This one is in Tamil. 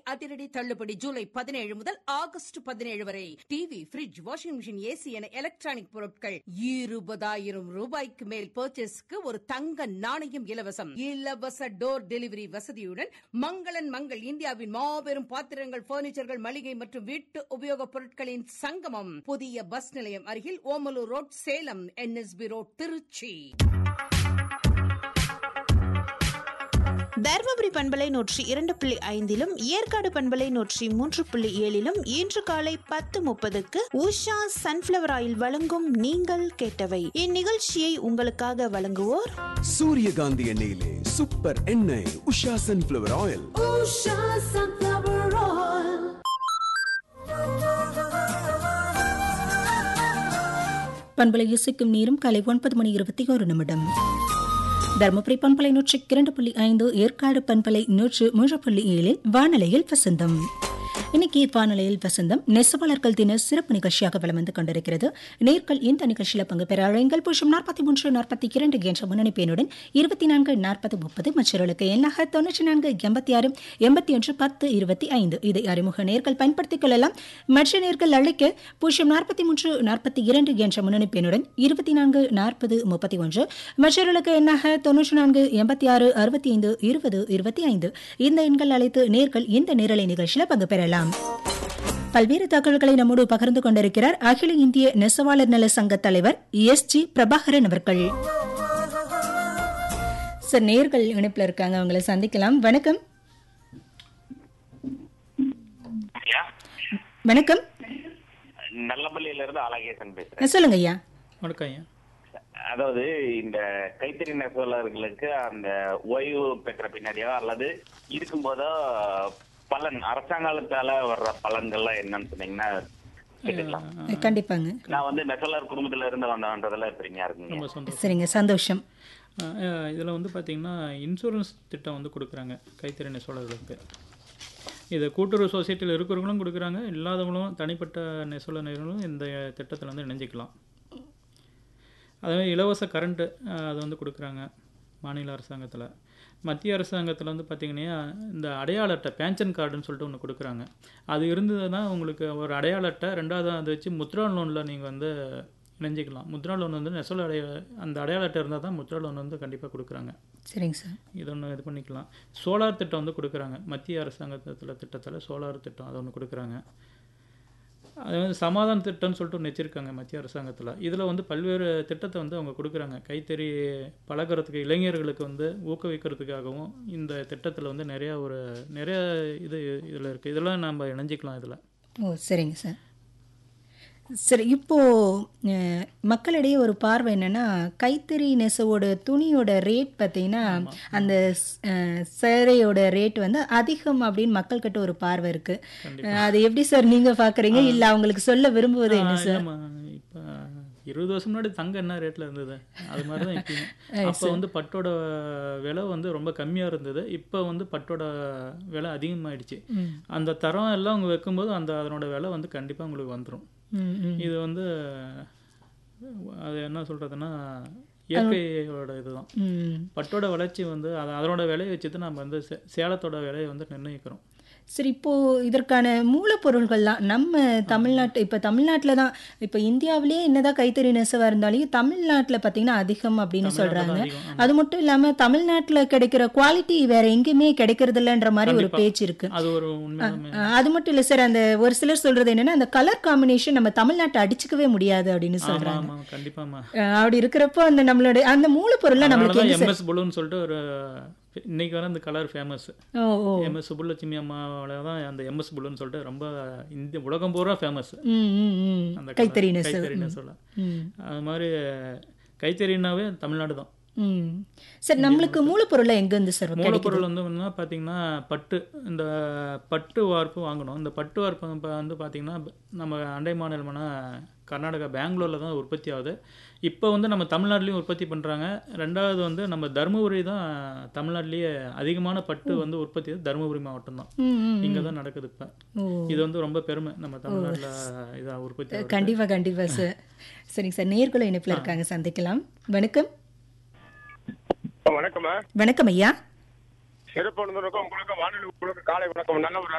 அதிரடி தள்ளுபடி ஜூலை பதினேழு முதல் ஆகஸ்ட் பதினேழு வரை TV fridge washing machine AC என எலக்ட்ரானிக் பொருட்கள் இருபதாயிரம் ரூபாய்க்கு மேல் பர்ச்சேஸ்க்கு ஒரு தங்க நாணயம் இலவசம் இலவச டோர் டெலிவரி வசதியுடன் மங்களன் மங்கள் இந்தியாவின் மாபெரும் பாத்திரங்கள் பர்னிச்சர்கள் மளிகை மற்றும் வீட்டு உபயோகப் பொருட்களின் சங்கமம் புதிய பஸ் நிலையம் அருகில் Omalur road Salem NSP road Tiruchi Dharmapuri பண்பலை நூற்றி இரண்டு புள்ளி ஐந்திலும் ஏற்காடு பண்பலை நூற்றி மூன்று புள்ளி ஏழிலும் இன்று காலை பத்து முப்பதுக்கு உஷா சன்ஃபிளவர் ஆயில் வழங்கும் நீங்கள் கேட்டவை இந்நிகழ்ச்சியை உங்களுக்காக வழங்குவோர் சூரியகாந்தி எண்ணெயிலே சூப்பர் எண்ணெய் உஷா சன்ஃபிளவர் ஆயில் பண்பலை இசைக்கும் நேரம் காலை ஒன்பது மணி இருபத்தி ஒரு நிமிடம் தருமபுரி பண்பலை நூற்றி இரண்டு புள்ளி ஐந்து ஏற்காடு பண்பலை நூற்று மூன்று புள்ளி ஏழில் வானலையில் வசந்தம் இன்னைக்கு வானொலியில் வசந்தம் நெசவாளர்கள் தின சிறப்பு நிகழ்ச்சியாக வலம் வந்து கொண்டிருக்கிறது நேர்கள் இந்த நிகழ்ச்சியில் பங்கு பெற அழைங்கள் பூஜ்ஜியம் நாற்பத்தி மூன்று நாற்பத்தி இரண்டு என்ற முன்னணி பெண்ணுடன் இருபத்தி நான்கு நாற்பது முப்பது மற்றவர்களுக்கு எண்ணாக தொன்னூற்றி நான்கு எண்பத்தி ஆறு எண்பத்தி ஒன்று பத்து இருபத்தி ஐந்து இதை அறிமுக நேர்கள் பயன்படுத்திக் கொள்ளலாம் மற்ற நேர்கள் அழைக்க பூஜ்ஜியம் நாற்பத்தி மூன்று நாற்பத்தி இரண்டு என்ற முன்னணி பெண்ணுடன் இருபத்தி நான்கு நாற்பது முப்பத்தி ஒன்று மற்றவர்களுக்கு எண்ணாக தொன்னூற்றி நான்கு எண்பத்தி ஆறு அறுபத்தி ஐந்து இருபது இருபத்தி ஐந்து இந்த எண்கள் அழைத்து நேர்கள் இந்த நேரலை நிகழ்ச்சியில் பங்கு பெறலாம் பல்வேறு தகவல்களை நம்மோடு பகிர்ந்து கொண்டிருக்கிறார் அகில இந்திய நெசவாளர் நல சங்க தலைவர் எஸ் ஜி பிரபாகரன் அவர்கள் சார் நேர்கள் இணைப்புல இருக்காங்க அவங்களை சந்திக்கலாம் வணக்கம் ஐயா வணக்கம் நல்லபள்ளியில இருந்து அழகேசன் பேசுறேன் சொல்லுங்க ஐயா வணக்கம் ஐயா அதாவது இந்த கைத்தறி நெசவாளர்களுக்கு அந்த ஓய்வு பெற்ற பின்னாடியோ அல்லது இருக்கும்போதோ பலன் அரசாங்கத்தால வர்ற பலன்கள்லாம் என்னன்னு சொன்னீங்கன்னா கேட்டுக்கலாம் கண்டிப்பாங்க நான் வந்து நெசவாளர் குடும்பத்துல இருந்து வந்தவன்றதுல பெருமையா இருக்குங்க ரொம்ப சந்தோஷம் சரிங்க சந்தோஷம் இதில் வந்து பார்த்தீங்கன்னா இன்சூரன்ஸ் திட்டம் வந்து கொடுக்குறாங்க கைத்தறி நெசவாளர்களுக்கு இதை கூட்டுறவு சொசைட்டியில் இருக்கிறவங்களும் கொடுக்குறாங்க இல்லாதவங்களும் தனிப்பட்ட நெசவாளர் நிறுவனங்களும் இந்த திட்டத்தில் வந்து இணைஞ்சிக்கலாம் அதே இலவச கரண்ட்டு அது வந்து கொடுக்குறாங்க மாநில அரசாங்கத்தில் மத்திய அரசாங்கத்தில் வந்து பார்த்திங்கன்னா இந்த அடையாள அட்டை பேன்ஷன் கார்டுன்னு சொல்லிட்டு ஒன்று கொடுக்குறாங்க அது இருந்ததுன்னா உங்களுக்கு ஒரு அடையாள அட்டை ரெண்டாவது அதை வச்சு முத்ரா லோனில் நீங்கள் வந்து இணைஞ்சிக்கலாம் முத்ரா லோன் வந்து நெசவாள அடைய அந்த அடையாள அட்டை இருந்தால் தான் முத்ரா லோன் வந்து கண்டிப்பாக கொடுக்குறாங்க சரிங்க சார் இது ஒன்று இது பண்ணிக்கலாம் சோலார் திட்டம் வந்து கொடுக்குறாங்க மத்திய அரசாங்கத்தில் திட்டத்தில் சோலார் திட்டம் அது ஒன்று கொடுக்குறாங்க அது வந்து சமாதான திட்டம்னு சொல்லிட்டு ஒன்று வச்சுருக்காங்க மத்திய அரசாங்கத்தில் இதில் வந்து பல்வேறு திட்டத்தை வந்து அவங்க கொடுக்குறாங்க கைத்தறி பழகிறதுக்கு இளைஞர்களுக்கு வந்து ஊக்குவிக்கிறதுக்காகவும் இந்த திட்டத்தில் வந்து நிறையா ஒரு நிறைய இது இதில் இருக்குது இதெல்லாம் நம்ம இணைஞ்சிக்கலாம் இதில் ஓ சரிங்க சார் சரி இப்போ அஹ், மக்களிடையே ஒரு பார்வை என்னன்னா கைத்தறி நெசவோட துணியோட ரேட் பார்த்தீங்கன்னா அந்த அஹ், சேரையோட ரேட் வந்து அதிகம் அப்படின்னு மக்கள்கிட்ட ஒரு பார்வை இருக்கு அஹ், அது எப்படி சார் நீங்க பாக்குறீங்க இல்ல அவங்களுக்கு சொல்ல விரும்புவது என்ன சார் இப்போ இருபது வருஷம் முன்னாடி தங்கம் என்ன ரேட்டில் இருந்தது அது மாதிரி தான் இப்பயும் அப்போ வந்து பட்டோட விலை வந்து ரொம்ப கம்மியாக இருந்தது இப்போ வந்து பட்டோட விலை அதிகமாயிடுச்சு அந்த தரம் எல்லாம் அவங்க வைக்கும்போது அந்த அதனோட விலை வந்து கண்டிப்பாக உங்களுக்கு வந்துடும் ம், ம். இது வந்து அது என்ன சொல்கிறதுன்னா இயற்கையோட இதுதான் ம் பட்டோட வளர்ச்சி வந்து அது அதனோட விலையை வச்சு தான் நம்ம வந்து சே- சேலத்தோட விலையை வந்து நிர்ணயிக்கிறோம் சரி இப்போ இதற்கான மூலப்பொருள்கள்லாம் நம்ம தமிழ்நாட்டு இப்போ தமிழ்நாட்டில் தான் இப்போ இந்தியாவிலேயே என்னதான் கைத்தறி நெசவா இருந்தாலும் தமிழ்நாட்டில் பார்த்தீங்கன்னா அதிகம் அப்படின்னு தமிழ்நாட்டுல சொல்றாங்க தான் அதிகம், ஆமா. அது மட்டும் இல்லாம தமிழ்நாட்டில் கிடைக்கிற குவாலிட்டி வேற எங்கேயுமே கிடைக்கிறது இல்லைன்ற மாதிரி ஒரு கண்டிப்பா. பேச்சு இருக்கு அது ஒரு உண்மையான அஹ் அது மட்டும் இல்ல சார் அந்த ஒரு சிலர் சொல்றது என்னன்னா அந்த கலர் காம்பினேஷன் நம்ம தமிழ்நாட்டை அடிச்சுக்கவே முடியாது அப்படின்னு ஆமாம் சொல்றாங்க ஆமாம் கண்டிப்பாம்மா அஹ் அப்படி இருக்கிறப்போ அந்த நம்மளோட அந்த மூலப்பொருள்லாம் நம்மளுக்கு எங்க சார் எம்எஸ் புல்லுன்னு சொல்லிட்டு ஒரு இன்னைக்கு வர அந்த கலர் ஃபேமஸ் ஓ ஓ எம்எஸ் சுப்புலட்சுமி அம்மாவோட தான் அந்த எம்எஸ் புல்லுன்னு சொல்லிட்டு ரொம்ப இந்த உலகம் பூரா ஃபேமஸ் ம் ம் ம் அந்த கைத்தறி colour. நெசவு கைத்தறி ம். நெசவுல ம் அது மாதிரி கைத்தறினாவே தமிழ்நாடு தான் ம் சார் நம்மளுக்கு மூலப்பொருளை எங்க இருந்து சார் கிடைக்குது மூலப்பொருள் வந்து என்ன பார்த்தீங்கன்னா பட்டு இந்த பட்டு வார்ப்பு வாங்கணும் இந்த பட்டு வார்ப்பு இப்போ வந்து பார்த்தீங்கன்னா நம்ம அண்டை மாநிலமான கர்நாடகா பெங்களூரில் தான் உற்பத்தி ஆகுது இப்போ வந்து நம்ம தமிழ்நாட்டிலையும் உற்பத்தி பண்ணுறாங்க ரெண்டாவது வந்து நம்ம தருமபுரி தான் தமிழ்நாட்டிலேயே அதிகமான பட்டு வந்து உற்பத்தி ஆகுது தருமபுரி மாவட்டம் தான் ம், ம், இங்கே தான் நடக்குது இப்போ ஓ இது வந்து ரொம்ப பெருமை நம்ம தமிழ்நாட்டில் இதாக உற்பத்தி ஆகுது கண்டிப்பா கண்டிப்பா சார் சரிங்க சார் நேர்குல இணைப்புல இருக்காங்க சந்திக்கலாம் வணக்கம் வணக்கம்மா வணக்கம் ஐயா சிறப்பு உங்களுக்கு உங்களுக்கு வானொலி உங்களுக்கு காலை வணக்கம் நல்ல ஒரு